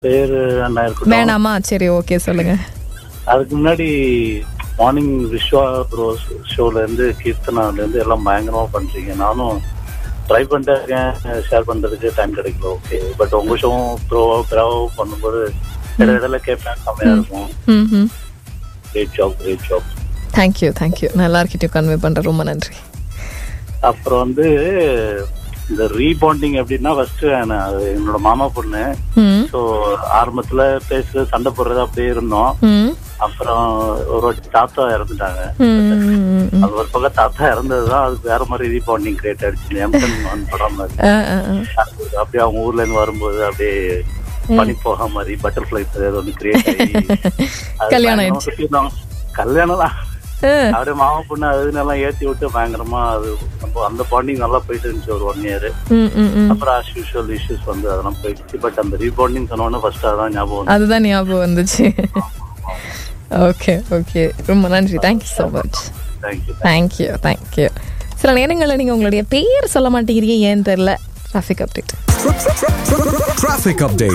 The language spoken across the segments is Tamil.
பேரு என்ன இருக்கட்டும் வேணாமா சரி ஓகே சொல்லுங்க அதுக்கு முன்னாடி மார்னிங் விஸ்வா ப்ரோ ஷோல இருந்து கீர்த்தனால இருந்து எல்லாம் பயங்கரமா பண்றீங்க நானும் ட்ரை பண்ணிட்டு இருக்கேன் ஷேர் பண்றதுக்கு டைம் கிடைக்கல ஓகே பட் உங்க ஷோவும் ப்ரோவோ ப்ராவோ பண்ணும்போது இடையில இடையில கேட்பேன் செம்மையா இருக்கும் ம் ம் great job great job thank you thank you நான் எல்லாருக்கிட்டையும் கன்வே பண்ணுறேன் ரொம்ப நன்றி அப்புறம் வந்து இந்த ரீபாண்டிங் எப்படின்னா ஃபர்ஸ்ட் என்னோட மாமா பொண்ணு ம் ஸோ ஆரம்பத்துல பேசுறது சண்டை போடுறது அப்படியே இருந்தோம் ம் அப்புறம் ஒரு வாட்டி தாத்தா இறந்துட்டாங்க ம், ம், ம். அது ஒரு பக்கம் தாத்தா இறந்ததுதான் அதுக்கு வேற மாதிரி ரீபாண்டிங் கிரியேட் ஆயிடுச்சு எம்டன் படம் மாதிரி ஆ, ஆ, ஆ. அது அப்படியே அவங்க ஊர்ல இருந்து வரும்போது அப்படியே பனி போக மாதிரி பட்டர்ஃபிளை ஒன்று கிரியேட் ஆகி அது கல்யாணம் பயங்கரமா சுத்திருந்தாங்க. கல்யாணம்லாம் ஆ. அப்படியே மாமா பொண்ணு அதுனெல்லாம் ஏத்தி விட்டு பயங்கரமா அது நம்ம அந்த பாண்டிங் நல்லா போயிட்டு இருந்துச்சு ஒரு ஒன் இயர் ம், ம், ம். அப்புறம் ஆஸ் யூஷுவல் இஷ்யூஸ் வந்து அதெல்லாம் போயிடுச்சு பட் அந்த ரீபாண்டிங் சொன்னோன்னு ஃபர்ஸ்ட் அதான் ஞாபகம் வந்து அதுதான் ஞாபகம் வந்துச்சு ஓகே ஓகே ரொம்ப நன்றி thank you so much thank you thank you thank you சில நேரங்களில் நீங்கள் உங்களுடைய பேர் சொல்ல மாட்டேங்கிறீங்க ஏன்னு தெரில traffic update Traffic update.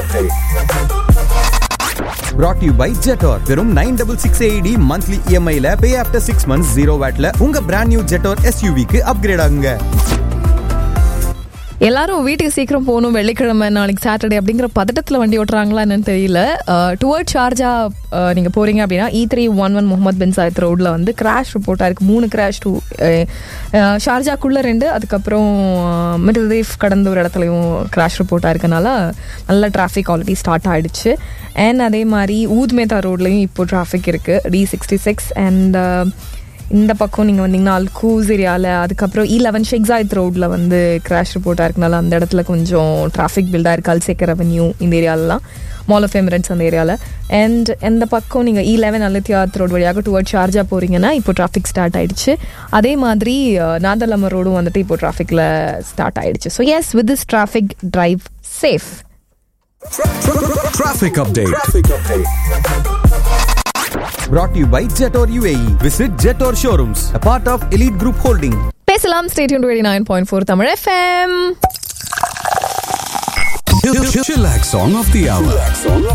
Brought to you by Jetor. வெறும் nine double six AED monthly இஎம்ஐல pay after six months zero வேட்ல உங்க பிராண்ட் நியூ ஜெட்டோர் எஸ்யூவிக்கு அப்கிரேட் ஆகுங்க எல்லாரும் வீட்டுக்கு சீக்கிரம் போகணும் வெள்ளிக்கிழமை நாளைக்கு சாட்டர்டே அப்படிங்கிற பதட்டத்தில் வண்டி ஓட்டுறாங்களா என்னன்னு தெரியல டுவர்ட் ஷார்ஜா நீங்கள் போகிறீங்க அப்படின்னா E three one one Mohammed bin Zayed ரோடில் வந்து கிராஷ் ரிப்போர்ட்டாக இருக்குது மூணு கிராஷ் டூ ஷார்ஜாக்குள்ளே ரெண்டு அதுக்கப்புறம் மிர்தீஃப் கடந்த ஒரு இடத்துலையும் கிராஷ் ரிப்போர்ட்டாக இருக்கனால நல்ல டிராஃபிக் ஆல்ரெடி ஸ்டார்ட் ஆயிடுச்சு அண்ட் அதே மாதிரி ஊத்மேதா ரோட்லேயும் இப்போ டிராஃபிக் இருக்குது டி சிக்ஸ்டி சிக்ஸ் அண்ட் இந்த பக்கம் நீங்கள் வந்தீங்கன்னா அல்கூஸ் ஏரியாவில் அதுக்கப்புறம் இ லெவன் ஷெக்ஸாயத் ரோட்டில் வந்து கிராஷ் ரிப்போர்ட்டாக இருக்கனால அந்த இடத்துல கொஞ்சம் டிராஃபிக் பில்டாக இருக்குது அல்சேக்கர் ரெவன்யூ இந்த ஏரியாலலாம் மால் ஆஃப் எமிரேட்ஸ் அந்த ஏரியாவில் அண்ட் இந்த பக்கம் நீங்கள் இ லெவன் அலத்தியாத் ரோடு வழியாக டுவர்ட் ஷார்ஜா போகிறீங்கன்னா இப்போ டிராஃபிக் ஸ்டார்ட் ஆயிடுச்சு அதே மாதிரி நாதலம்ம ரோடும் வந்துட்டு இப்போ டிராஃபிக்கில் ஸ்டார்ட் ஆயிடுச்சு so yes with this traffic drive safe Traffic update. Brought to you by Jetor UAE. Visit Jetor showrooms, a part of Elite Group Holding. பேசலாம் stay tuned twenty nine point four Tamil FM Chillax song of the hour.